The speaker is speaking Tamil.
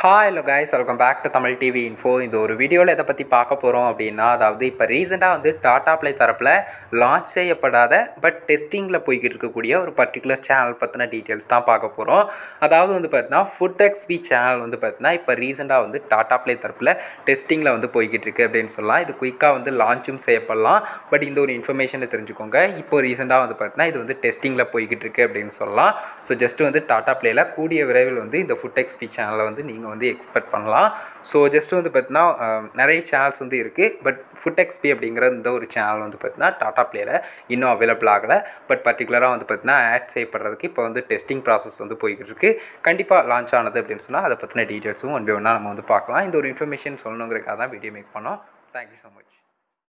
hi hello guys welcome back to Tamil TV info இந்த ஒரு வீடியோவில் எதை பற்றி பார்க்க போகிறோம் அப்படின்னா அதாவது இப்போ ரீசெண்டாக வந்து டாடா ப்ளே தரப்பில் லான்ச் செய்யப்படாத பட் டெஸ்டிங்கில் போய்கிட்டு இருக்கக்கூடிய ஒரு பர்டிகுலர் சேனல் பற்றின டீட்டெயில்ஸ் தான் பார்க்க போகிறோம் அதாவது வந்து பார்த்தீங்கன்னா ஃபுட் எக்ஸ்பி சேனல் வந்து பார்த்தீங்கன்னா இப்போ ரீசெண்டாக வந்து டாடா ப்ளே தரப்பில் டெஸ்டிங்கில் வந்து போய்கிட்டு இருக்கு அப்படின்னு சொல்லலாம் இது குயிக்காக வந்து லான்ச்சும் செய்யப்படலாம் பட் இந்த ஒரு இன்ஃபர்மேஷனை தெரிஞ்சுக்கோங்க இப்போ ரீசெண்டாக வந்து பார்த்தீங்கன்னா இது வந்து டெஸ்டிங்கில் போய்கிட்டு இருக்கு அப்படின்னு சொல்லலாம் ஸோ ஜஸ்ட் வந்து டாடா ப்ளேயில் கூடிய விரைவில் வந்து இந்த ஃபுட் எக்ஸ்பி சேனலை வந்து நீங்கள் வந்து எக்ஸ்பெக்ட் பண்ணலாம் ஸோ ஜஸ்ட் வந்து பார்த்தீங்கன்னா அஹ், நிறைய சேனல்ஸ் வந்து இருக்குது பட் ஃபுட் எக்ஸ்பி அப்படிங்கிற இந்த ஒரு சேனல் வந்து பார்த்தீங்கன்னா டாடா ப்ளேயில் இன்னும் அவைலபிள் ஆகலை பட் பர்டிகுலராக வந்து பார்த்தீங்கன்னா ஆட் செய்யப்படுறதுக்கு இப்போ வந்து டெஸ்டிங் ப்ராசஸ் வந்து போய்கிட்டு இருக்கு கண்டிப்பாக லான்ச் ஆனது அப்படின்னு சொன்னால் அதை பற்றின டீட்டெயில்ஸும் ஒன் பை ஒன்றா நம்ம வந்து பார்க்கலாம் இந்த ஒரு இன்ஃபர்மேஷன் சொல்லணுங்கிறதுக்காக தான் வீடியோ மேக் பண்ணோம் தேங்க்யூ ஸோ மச்